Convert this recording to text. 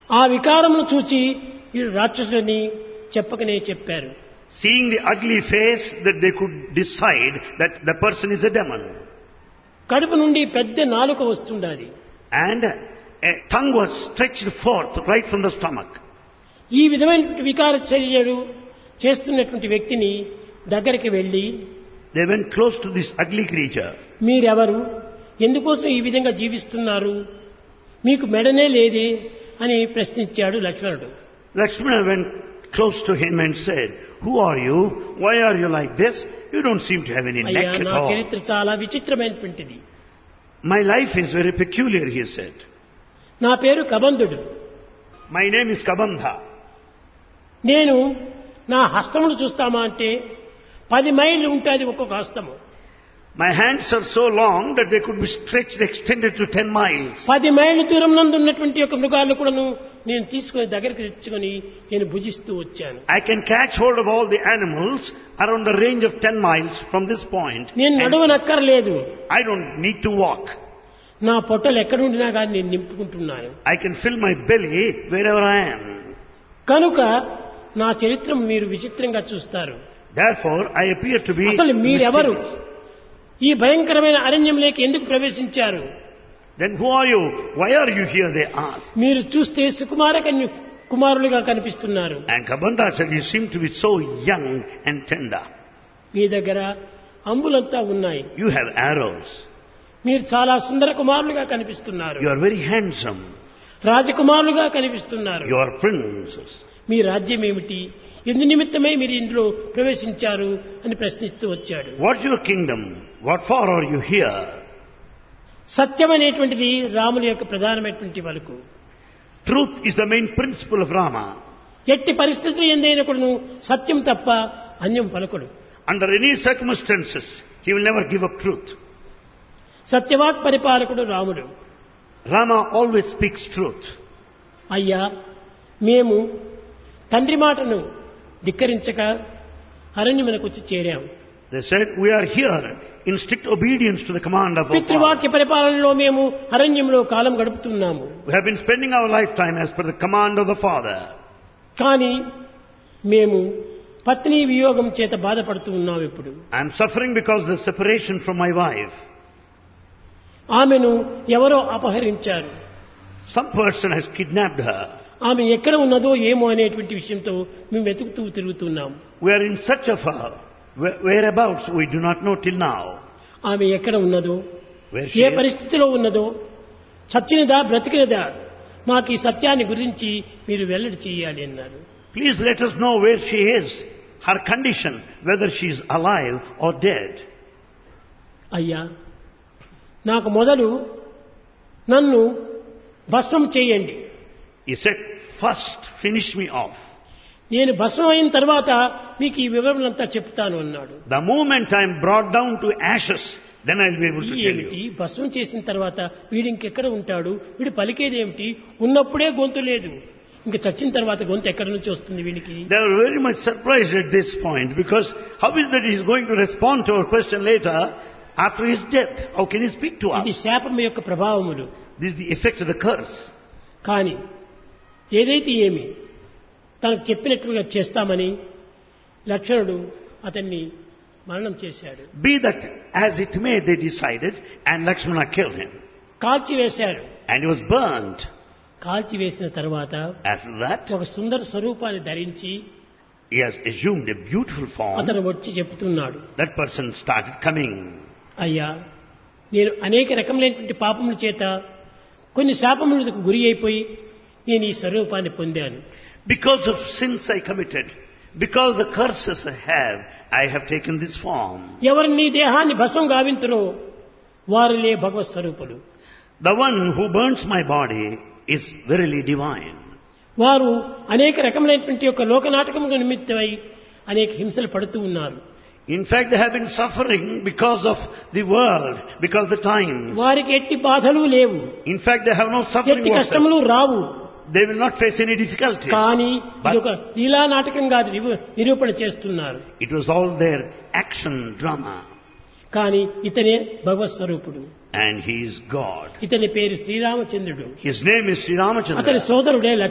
ఆ వికారమును చూచి వీడు రాక్షసులని చెప్పకనే చెప్పారు Seeing the ugly face that they could decide that the person is a demon. కడుపు నుండి పెద్ద నాలుక వస్తుండాలి And a tongue was stretched forth right from the stomach. ఈ విధమైనటువంటి వికార చర్యలు చేస్తున్నటువంటి వ్యక్తిని దగ్గరికి వెళ్ళి They went close to this ugly creature. మీరెవరు ఎందుకోసం ఈ విధంగా జీవిస్తున్నారు మీకు మెడనే లేదే అని ప్రశ్నించాడు లక్ష్మణుడు Lakshmana went close to him and said, Who are you? Why are you like this? You don't seem to have any అయ్యా neck at నా all. చరిత్ర చాలా విచిత్రమైనటువంటిది My life is very peculiar, he said. నా పేరు కబంధుడు My name is Kabandha. నేను నా హస్తమును చూస్తామా అంటే పది మైళ్ళు ఉంటుంది ఒక్కొక్క హస్తము My hands are so long that they could be stretched, extended to 10 miles. పది మైళ్ళ దూరం నందు ఉన్నటువంటి యొక్క మృగాలను కూడాను నేను తీసుకొని దగ్గరికి తెచ్చుకొని నేను భుజిస్తూ వచ్చాను I can catch hold of all the animals around the range of 10 miles from this point. నేను And నడవనక్కర్లేదు I don't need to walk. నా పొట్టలు ఎక్కడుండినా కానీ నేను నింపుకుంటున్నాను I can fill my belly wherever I am. కనుక నా చరిత్ర మీరు విచిత్రంగా చూస్తారు Therefore, I appear to be అసలు మీరెవరు mysterious. ఈ భయంకరమైన అరణ్యంలోకి ఎందుకు ప్రవేశించారు Then who are you? Why are you here? They asked. మీరు చూస్తే సుకుమార కన్య కుమారులుగా కనిపిస్తున్నారు And Kabanda said, You seem to be so young and tender. మీ దగ్గర అంబులంతా ఉన్నాయి You have arrows. మీరు చాలా సుందర కుమారులుగా కనిపిస్తున్నారు You are very handsome. రాజకుమారులుగా కనిపిస్తున్నారు You are princes. మీ రాజ్యం ఏమిటి ఎందు నిమిత్తమై మీరు ఇందులో ప్రవేశించారు అని ప్రశ్నిస్తూ వచ్చాడు What's your kingdom? What for are you here? సత్యం అనేటువంటిది రాముని యొక్క ప్రధానమైనటువంటి వరకు Truth is the main principle of Rama. ఎట్టి పరిస్థితులు ఎందైనా కూడాను సత్యం తప్ప అన్యం పలుకుడు Under any circumstances, he will never give up truth. సత్యవాక్ పరిపాలకుడు రాముడు Rama always speaks truth. అయ్యా మేము తండ్రి మాటను ధిక్కరించక అరణ్యమునకు వచ్చి చేరాం They said, We are here in strict obedience to the command of our Father. పితృవాక్య పరిపాలనలో మేము అరణ్యంలో కాలం గడుపుతున్నాము We have been spending our lifetime as per the command of the Father. కానీ మేము పత్ని వియోగం చేత బాధపడుతూ ఉన్నాం ఇప్పుడు I am suffering because of the separation from my wife. ఆమెను ఎవరో అపహరించారు Some person has kidnapped her. ఆమె ఎక్కడ ఉన్నదో ఏమో అనేటువంటి విషయంతో మేము వెతుకుతూ తిరుగుతున్నాం We are in search of her. Where- Whereabouts we do not know till now. ఆమె ఎక్కడ ఉన్నదో Where she ఏ is. పరిస్థితిలో ఉన్నదో చచ్చినదా బ్రతికినదా మాకు ఈ సత్యాన్ని గురించి మీరు వెల్లడి చేయాలి అన్నారు Please let us know where she is, her condition, whether she is alive or dead. అయ్యా నాకు మొదలు నన్ను భస్మం చేయండి He said, first finish me off. నేను భస్మం అయిన తర్వాత మీకు ఈ వివరణంతా చెప్తాను అన్నాడు The moment I am brought down to ashes, then I'll be able to ఈ tell ఏమిటి you. భస్మం చేసిన తర్వాత వీడు ఇంకెక్కడ ఉంటాడు వీడు పలికేదేమిటి ఉన్నప్పుడే గొంతు లేదు ఇంక చచ్చిన తర్వాత గొంతు ఎక్కడి నుంచి వస్తుంది వీడికి They were very much surprised at this point because how is that he is going to respond to our question later after his death? How can he speak to ఇది us? శాపం యొక్క ప్రభావములు This is the effect of the curse. కానీ ఏదైతే ఏమి తనకు చెప్పినట్లుగా చేస్తామని లక్ష్మణుడు అతన్ని మరణం చేశాడు Be that as it may, they decided, and Lakshmana killed him. కాల్చివేశాడు And he was burnt. కాల్చివేసిన తర్వాత After that, ఒక సుందర స్వరూపాన్ని ధరించి he has assumed a beautiful form. అతను వచ్చి చెప్తున్నాడు That person started coming. అయ్యా నేను అనేక రకములైనటువంటి పాపముల చేత కొన్ని శాపములకు గురి అయిపోయి నేను ఈ స్వరూపాన్ని పొందాను Because of sins I committed, because the curses I have, I have taken this form. ఎవరు నీ దేహాన్ని భస్వం గావింతురో వారిలే భగవత్ స్వరూపులు The one who burns my body is verily divine. వారు అనేక రకములైనటువంటి యొక్క లోకనాటకముల నిమిత్తమై అనేక హింసలు పడుతూ ఉన్నారు In fact, they have been suffering because of the world, because of the times. వారికి ఎట్టి బాధలు లేవు In fact, they have no suffering ఎట్టి whatsoever. కష్టములు రావు They will not face any difficulties. కానీ But- ఇది ఒక లీలా నాటకంగా నిరూ- నిరూపణ చేస్తున్నారు It was all their action drama. కానీ ఇతనే భగవత్ స్వరూపుడు And he is God. ఇతని పేరు శ్రీరామచంద్రుడు His name is Sri Ramachandra. అతని సోదరుడే